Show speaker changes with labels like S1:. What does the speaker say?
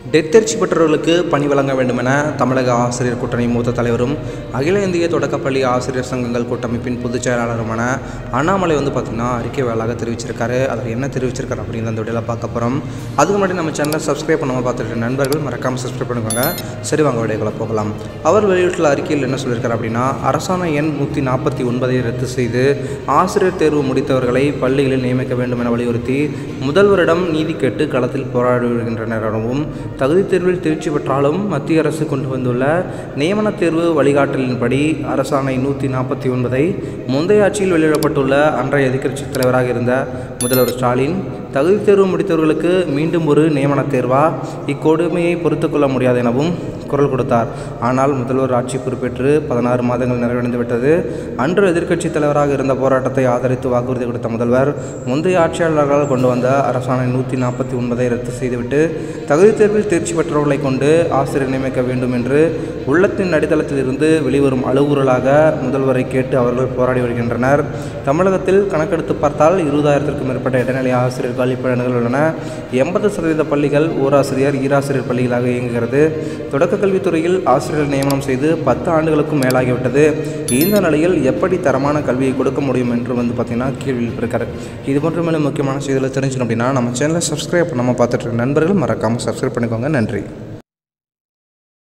S1: death தேர்ச்சி பெற்றவர்களுக்கு பணி வழங்க வேண்டுமென தமிழக ஆசிரியர் கூட்டணி மூத்த தலைவரும் அகில இந்திய தொடக்கப்பள்ளி ஆசிரியர் சங்கங்கள் கூட்டமைப்பின் பொதுச் செயலாளருமான அண்ணாமலை வந்து பார்த்திங்கன்னா அறிக்கை வேலாக தெரிவிச்சிருக்காரு அதில் என்ன தெரிவிச்சிருக்காரு அப்படின்னு அந்த வீடியோவில் பார்க்க போகிறோம் அதுக்கு முன்னாடி நம்ம சேனலை சப்ஸ்கிரைப் பண்ணாமல் பார்த்துட்டு நண்பர்கள் மறக்காமல் சப்ஸ்கிரைப் பண்ணிக்கோங்க சரி வாங்க வீடியோக்குள்ள போகலாம் அவர் வெளியிட்டுள்ள அறிக்கையில் என்ன சொல்லியிருக்காரு அப்படின்னா அரசாணை எண் நூற்றி நாற்பத்தி ஒன்பதை ரத்து செய்து ஆசிரியர் தேர்வு முடித்தவர்களை பள்ளிகளில் நியமிக்க வேண்டும் என வலியுறுத்தி முதல்வரிடம் நீதி கேட்டு களத்தில் போராடி வருகின்றனர் எனவும் தகுதி தேர்வில் தேர்ச்சி பெற்றாலும் மத்திய அரசு கொண்டு வந்துள்ள நியமன தேர்வு வழிகாட்டலின்படி அரசாணை நூற்றி நாற்பத்தி ஒன்பதை முந்தைய ஆட்சியில் வெளியிடப்பட்டுள்ள அன்றைய எதிர்க்கட்சித் தலைவராக இருந்த முதல்வர் ஸ்டாலின் தகுதி தேர்வு முடித்தவர்களுக்கு மீண்டும் ஒரு நியமன தேர்வா இக்கொடுமையை பொறுத்துக்கொள்ள முடியாது எனவும் குரல் கொடுத்தார் ஆனால் முதல்வர் ஆட்சி பொறுப்பேற்று பதினாறு மாதங்கள் நிறைவடைந்து விட்டது அன்று எதிர்க்கட்சித் தலைவராக இருந்த போராட்டத்தை ஆதரித்து வாக்குறுதி கொடுத்த முதல்வர் முந்தைய ஆட்சியாளர்களால் கொண்டு வந்த அரசாணை நூற்றி நாற்பத்தி ஒன்பதை ரத்து செய்துவிட்டு தகுதி தேர்வில் தேர்ச்சி பெற்றவர்களை கொண்டு ஆசிரியர் நியமிக்க வேண்டும் என்று உள்ளத்தின் அடித்தளத்திலிருந்து வெளிவரும் அலுவலாக முதல்வரை கேட்டு அவர்கள் போராடி வருகின்றனர் தமிழகத்தில் கணக்கெடுத்து பார்த்தால் இருபதாயிரத்திற்கும் மேற்பட்ட இடைநிலை ஆசிரியர் காலிப்பணிகள் உள்ளன எண்பது சதவீத பள்ளிகள் ஓராசிரியர் ஈராசிரியர் பள்ளிகளாக இயங்குகிறது தொடக்க கல்வித்துறையில் ஆசிரியர்கள் நியமனம் செய்து பத்து ஆண்டுகளுக்கும் மேலாகிவிட்டது இந்த நிலையில் எப்படி தரமான கல்வியை கொடுக்க முடியும் என்று வந்து பார்த்திங்கன்னா கேள்வி இருக்காரு இது போன்ற மேலும் முக்கியமான செய்திகளை தெரிஞ்சுக்கணும் அப்படின்னா நம்ம சேனலை சப்ஸ்கிரைப் பண்ணாமல் பார்த்துட்டு இருக்க நண்பர்கள் மறக்காமல் சப்ஸ்கிரைப் பண்ணிக்கோங்க நன்றி